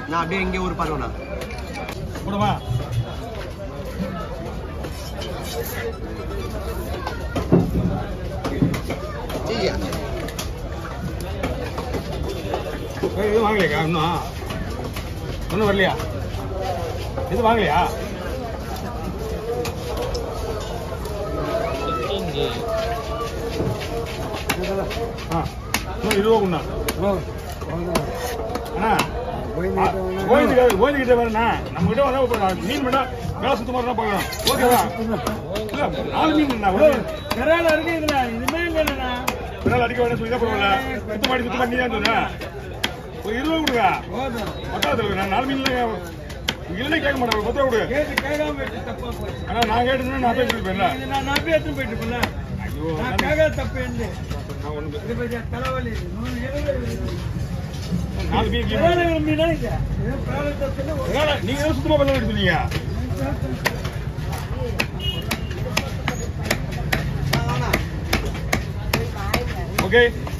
நான் அப்படியே இங்கே ஊர் பாருங்கண்ணா போடுமா ஏய், எதுவும் வாங்கலையா இன்னும் ஒன்றும் வரலையா எதுவும் வாங்கலையா ஆ இன்னும் இருபது கொண்டா அண்ணா கோயிலுக்கு கோயிலுக்கிட்ட வரண்ணா நம்ம கிட்ட வந்தா இப்ப நான் மீன் வேணா வேலை சுத்தமா இருந்தா பார்க்கலாம் ஓகேவா இல்ல நாலு மீன் என்ன கரால இருக்குங்களா இதுமே இல்லைண்ணா விரால் அடிக்க வேண்டாம் சொல்லி தான் பரவாயில்ல சுத்தம் பண்ணி சுத்தம் பண்ணி தான் சொன்னேன் ஒரு இருபது கொடுங்க போதும் பத்தாயிரத்துல நான் நாலு மீன்ல இல்லைன்னு கேட்க மாட்டேன் ஒரு பத்து ரூபா கொடு கேட்டு கேட்காம போயிட்டு தப்பா போச்சு ஆனா நான் கேட்டதுன்னா நான் பேசி போயிருப்பேன்ல இது நான் நம்பி எடுத்துன்னு போயிட்டு போல ஐயோ நான் கேட்காத தப்பு இல்லை நான் ஒண்ணு இது பத்தி தலைவலி இது. நூறு இருபது நாலு மீன் keep கரால பண்ணு. மீனா இது இது கரால தப்புல ஒரு விரால, நீங்க எதுவும் சுத்தமா பண்ண சொன்னீங்க ஓகே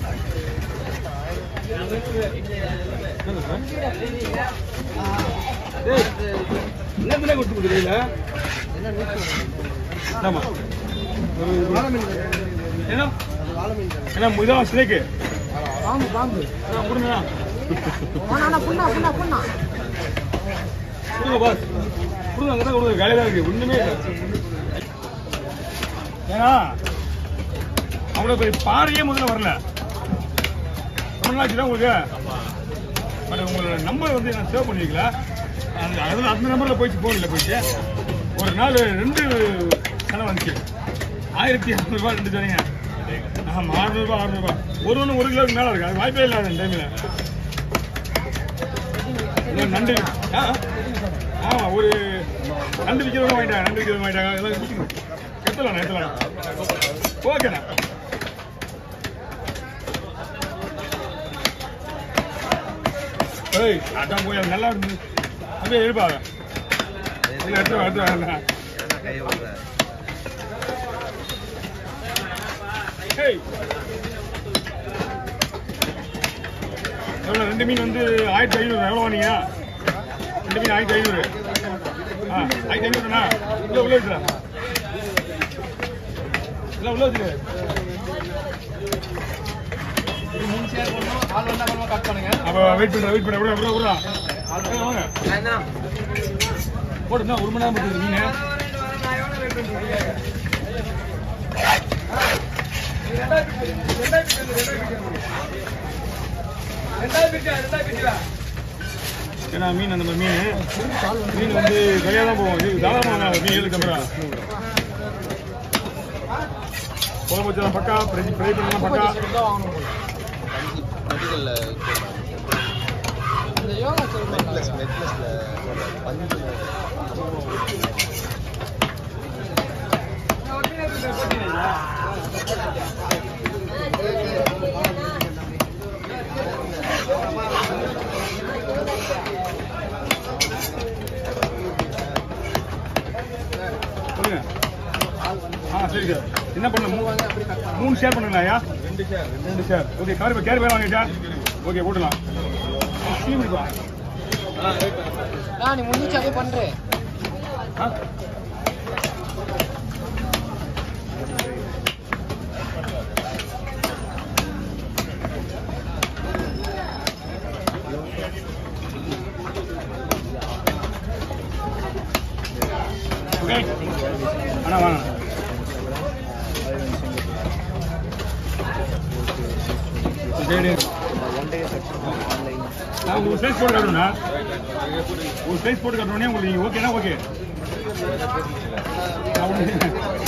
என்ன கொடுத்து கொடுக்குறீங்க ஆமா என்ன என்ன இதான் ஸ்னேக்கு பாம்பு பாம்பு கொடுங்கண்ணா புண்ணா புண்ணா புண்ணா கொடுங்க பாஸ் கொடுங்க அங்கே தான் கொடுங்க காலையில் தான் இருக்கு ஒன்றுமே இல்லை ஏன்னா அவ்வளோ பெரிய பாறையே முதல்ல வரல தமிழ்நாச்சு தான் உங்களுக்கு பட் உங்களோட நம்பர் வந்து நான் சேவ் பண்ணிக்கல அந்த அதில் அந்த நம்பரில் போயிடுச்சு ஃபோனில் போயிடுச்சு ஒரு நாள் ரெண்டு செலவு வந்துச்சு ஆயிரத்தி இரநூறுபா ரெண்டு சொன்னீங்க ஆமாம் அறுநூறுபா அறுநூறுபா ஒரு ஒன்று ஒரு கிலோக்கு மேலே இருக்கு அது வாய்ப்பே இல்லாத அந்த டைமில் இல்ல, நண்டு ஆ ஆமா ஒரு நண்டு விற்கிறவங்க வாங்கிட்டாங்க நண்டு விற்கிறவங்க வாங்கிட்டாங்க எல்லாம் விற்கணும் எடுத்துலாம் எடுத்துலாம் ஓகேண்ணா ஏய் அதான் போய் அது நல்லா இருந்து அப்படியே எழுப்பாங்க இல்லை எடுத்து வா, எடுத்து வாங்க ஏய் எவ்வளோ ரெண்டு மீன் வந்து ஆயிரத்தி ஐநூறு எவ்வளோ வாங்கிங்க ரெண்டு மீன் ஆயிரத்தி ஐநூறு ஆ ஆயிரத்தி ஐநூறுண்ணா இல்லை உள்ள வச்சுடா இல்லை உள்ள வச்சுரு அப்போ வெயிட் பண்ணுறேன் வெயிட் பண்ணுறேன் விட விட விடா வாங்க போட்டுண்ணா ஒரு மணி நேரம் போட்டுது மீன் ஏன்னா மீன் அந்த மாதிரி மீன் மீன் வந்து கையாக தான் போகும் இது தாராளமாக மீன் ஏழு கம்பரா குழம்பு வச்சலாம் பக்கா ஃப்ரை ஃப்ரை பண்ணலாம் பக்கா சொல்லுங்க ஆ சரி சார் என்ன பண்ண மூணு ஷேர் பண்ணுங்களா ஐயா ரெண்டு ஷேர் ரெண்டு ஷேர் ஓகே கார் கேர் பேர் வாங்க சார் ஓகே போட்டுலாம் டீம் இருக்கா நான் நீ முடிஞ்சு அப்படியே பண்றேன் ஆ ஓகே அண்ணா வாங்க சரி நான் உங்களுக்கு சைஸ் போட்டு காட்டணும்ண்ணா ஒரு சைஸ் போட்டு காட்டணுன்னே உங்களுக்கு நீங்கள் ஓகேனா ஓகே நான் ஒண்ணு-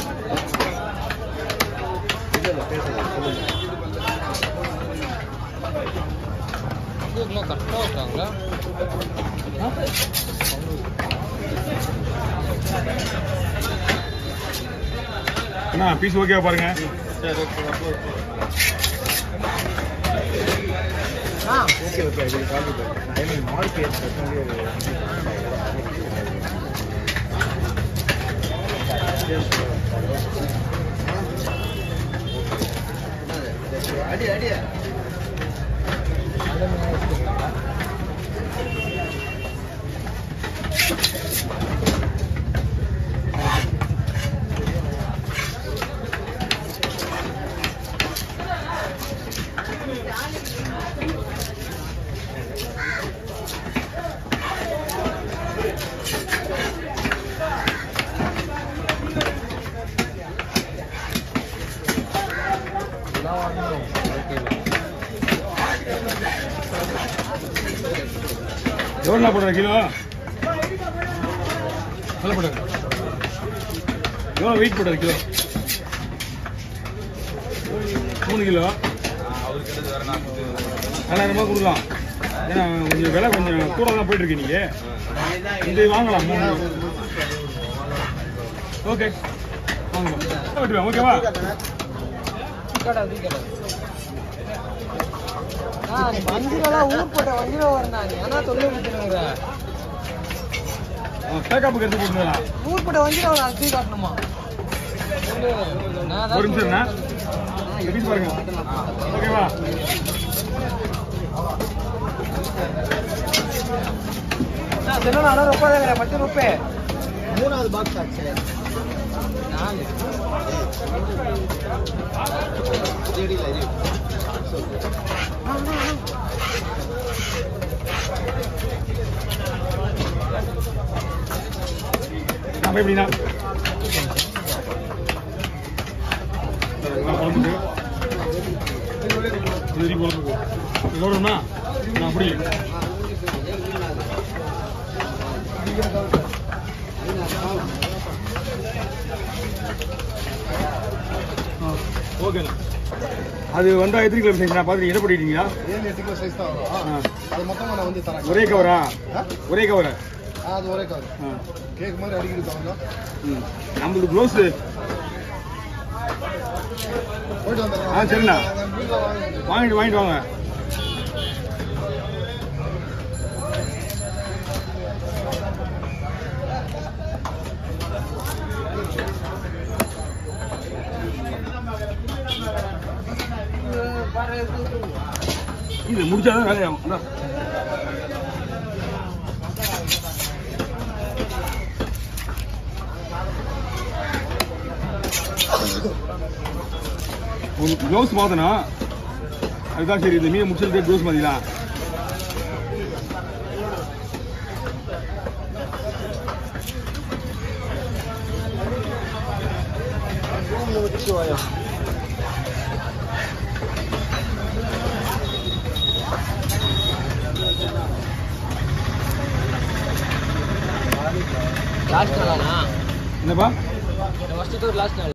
கரெக்டாக இருக்காங்களா அண்ணா பீஸ் ஓகேவா பாருங்க ஓகே ஓகே அது கால் ஐ மீன் மார்க் அடி அடி எவ்வளோ போடுற கிலோ சொல்ல போடுற எவ்வளோ வெயிட் போடுற கிலோ மூணு கிலோ நாலாயிரம் ரூபாய் கொடுக்கலாம் ஏன்னா கொஞ்சம் விலை கொஞ்சம் கூட தான் போயிட்டு இருக்கு நீங்க இது வாங்கலாம் மூணு ஓகே வாங்கலாம் வெட்டுவேன் ஓகேவா கடை அது கடை ஆ நீ வண்டியிலலாம் ஊர் போட்ட வண்டியில வரணும் நீ என்ன தொல்லை கொடுத்துருங்க பேக்கப்புக்கு எடுத்து போட்டுருக்கலாம் ஊர் போட்ட வண்டியில ஒரு அழுத்தி காட்டணுமா சொல்லு. நான் தான் ஒரு நிமிஷம் என்ன இந்த பீஸ் பாருங்க ஓகேவா நான் சொன்னா அண்ணா ரொம்ப தான் பத்து ரூபாய் மூணாவது பாக்ஸ் ஆச்சு நாலு நம்ம எப்படின்னா குழம்புக்கு இது குழம்புக்கு இதோடனா நான் அப்படி ஓகேண்ணா அது வந்தா எத்தனை கிலோ சைஸ் நான் பார்த்துட்டு என்ன பண்ணிட்டீங்களா ஏழு எட்டு கிலோ சைஸ் தான் வரும் ஆ. அது மொத்தமாக நான் வந்து தரேன் ஒரே கவரா ஆ? ஒரே கவரா ஆ, அது ஒரே கவர் ஆ கேக் மாதிரி அடிக்கடி தவங்க ம் நம்மளுக்கு க்ளோஸ் போயிட்டு வந்துடுறேன் ஆ, சரிண்ணா. வீட்டில் வாங்க வாங்கிட்டு வாங்கிட்டு வாங்க இது முடிச்சாதான் வேலையாகும் இந்தா. உங்களுக்கு க்ளவுஸ் மாத்தணும் அதுதான் சரி இந்த மீன் முடிச்சிருக்கே க்ளவுஸ் மாத்திக்கலாம் லாஸ்ட் நாளாண்ணா என்னப்பா ஃபர்ஸ்ட் டூர் லாஸ்ட் நாள்